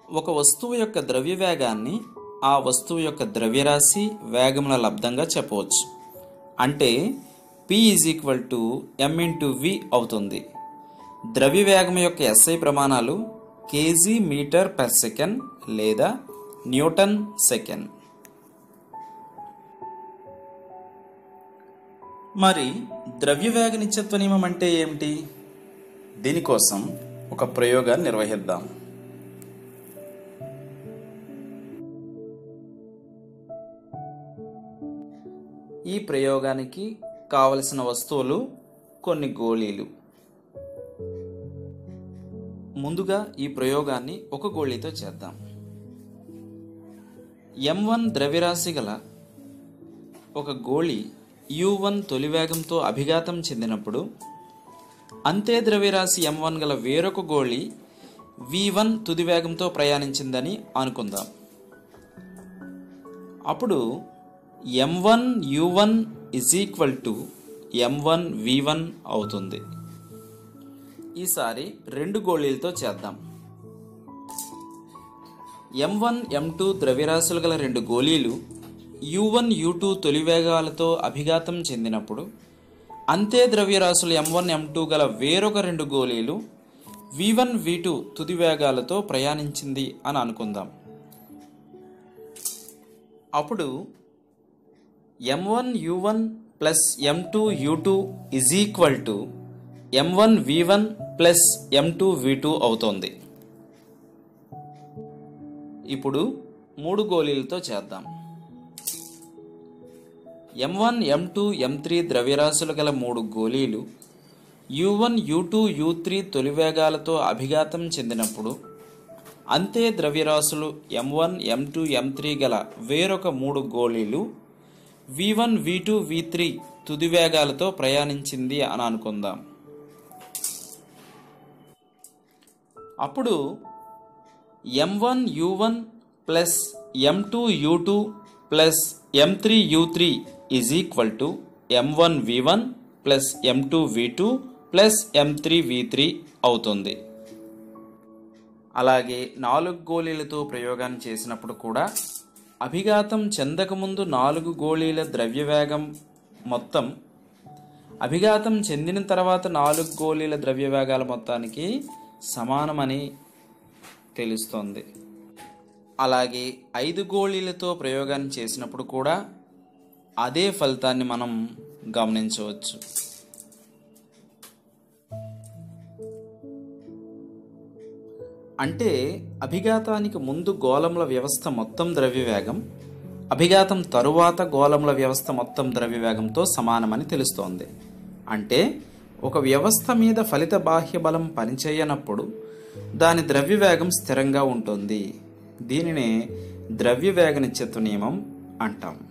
ఒక వస్తువు యొక్క ద్రవ్య వేగాన్ని ఆ వస్తువు యొక్క ద్రవ్యరాశి వేగముల లబ్ధంగా చెప్పవచ్చు అంటే P is equal to M into V అవుతుంది ద్రవ్య వేగం యొక్క ఎస్ఐ ప్రమాణాలు కేజీ మీటర్ పర్ సెకండ్ లేదా న్యూటన్ సెకండ్ మరి ద్రవ్యవేగ నిత్యత్వ నియమం అంటే ఏమిటి దీనికోసం ఒక ప్రయోగాన్ని నిర్వహిద్దాం ఈ ప్రయోగానికి కావలసిన వస్తువులు కొన్ని గోళీలు ముందుగా ఈ ప్రయోగాన్ని ఒక గోళీతో చేద్దాం ఎం వన్ ద్రవ్యరాశి గల ఒక గోళి యు వన్ తొలి వేగంతో అభిఘాతం చెందినప్పుడు అంతే ద్రవ్యరాశి ఎం వన్ గల వేరొక గోళి వి వన్ తుది వేగంతో ప్రయాణించిందని అనుకుందాం అప్పుడు M one U one is equal to M one V one అవుతుంది ఈసారి రెండు గోళీలతో చేద్దాం ఎం వన్ ఎం టూ ద్రవ్యరాశులు గల రెండు గోళీలు యు వన్ యు టూ తొలి వేగాలతో అభిఘాతం చెందినప్పుడు అంతే ద్రవ్యరాశులు ఎం వన్ ఎం టూ గల వేరొక రెండు గోళీలు వి వన్ వి టూ తుది వేగాలతో ప్రయాణించింది అని అనుకుందాం అప్పుడు M one U one plus M two U two is equal to M one V one plus M two V two అవుతోంది ఇప్పుడు మూడు గోళీలతో చేద్దాం M one M two M three ద్రవ్యరాశులు గల మూడు గోళీలు U one U two U three తొలి వేగాలతో అభిఘాతం చెందినప్పుడు అంతే ద్రవ్యరాశులు M one M two M three గల వేరొక మూడు గోళీలు V one V two V three తుది వేగాలతో ప్రయాణించింది అని అనుకుందాం అప్పుడు M one U one plus M two U two plus M three U three is equal to M one V one plus M two V two plus M three V three అవుతుంది అలాగే నాలుగు గోళీలతో ప్రయోగాన్ని చేసినప్పుడు కూడా అభిఘాతం చెందకముందు నాలుగు గోళీల ద్రవ్యవేగం మొత్తం అభిఘాతం చెందిన తర్వాత నాలుగు గోళీల ద్రవ్యవేగాల మొత్తానికి సమానమని తెలుస్తోంది అలాగే ఐదు గోళీలతో ప్రయోగాన్ని చేసినప్పుడు కూడా అదే ఫలితాన్ని మనం గమనించవచ్చు అంటే అభిఘాతానికి ముందు గోళముల వ్యవస్థ మొత్తం ద్రవ్యవేగం అభిఘాతం తరువాత గోళముల వ్యవస్థ మొత్తం ద్రవ్యవేగంతో సమానమని తెలుస్తోంది అంటే ఒక వ్యవస్థ మీద ఫలిత బాహ్య బలం పనిచేయనప్పుడు దాని ద్రవ్యవేగం స్థిరంగా ఉంటుంది దీనినే ద్రవ్యవేగ నిత్యత్వ నియమం అంటాం